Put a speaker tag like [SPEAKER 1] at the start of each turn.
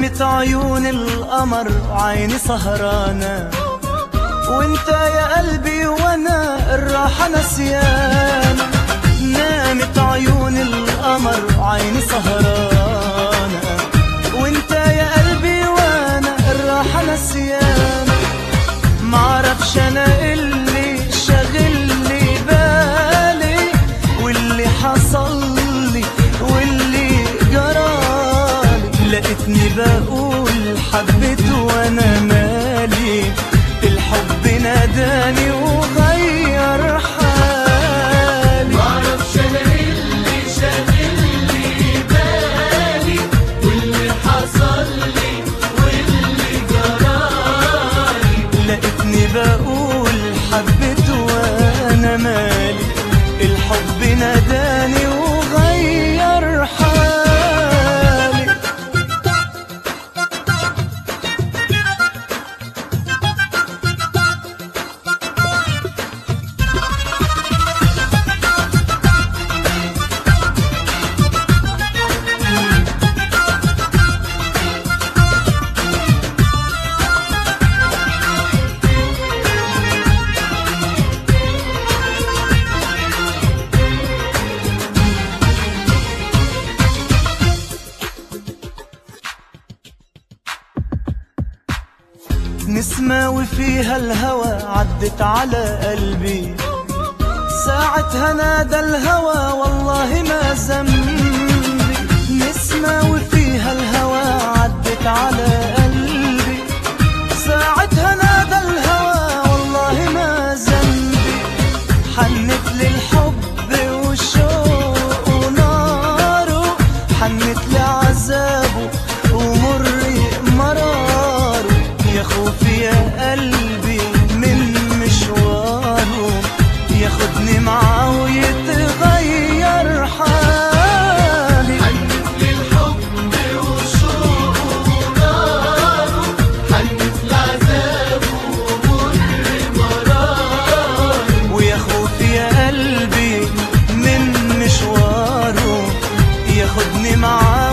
[SPEAKER 1] نامت عيون القمر وعيني سهرانة وانت يا قلبي وانا الراحة نسيانة نامت عيون القمر وعيني سهرانة وانت يا قلبي وانا الراحة نسيانة معرفش انا اللي شاغلني بالي واللي حصل لي واللي جرالي لقيتني بقول حبيت وانا مالي الحب ناداني وغير حالي
[SPEAKER 2] معرفش انا اللي شاغلني بالي واللي حصل لي واللي جرالي
[SPEAKER 1] لقيتني بقول حبيت وانا مالي الحب ناداني وغير حالي نسمة وفيها الهوى عدت على قلبي ساعتها نادى الهوى والله ما ذنبي نسمة وفيها الهوى عدت على قلبي ساعتها نادى الهوى والله ما ذنبي حنت للحب والشوق وناره حنت لعذابه ومر مراره يا خوفي يا قلبي من مشواره ياخدني معاه ويتغير حالي
[SPEAKER 2] حنت للحب وشوق وناره حنت لعذابه ومر مراره
[SPEAKER 1] ويا خوفي يا قلبي من مشواره ياخدني معاه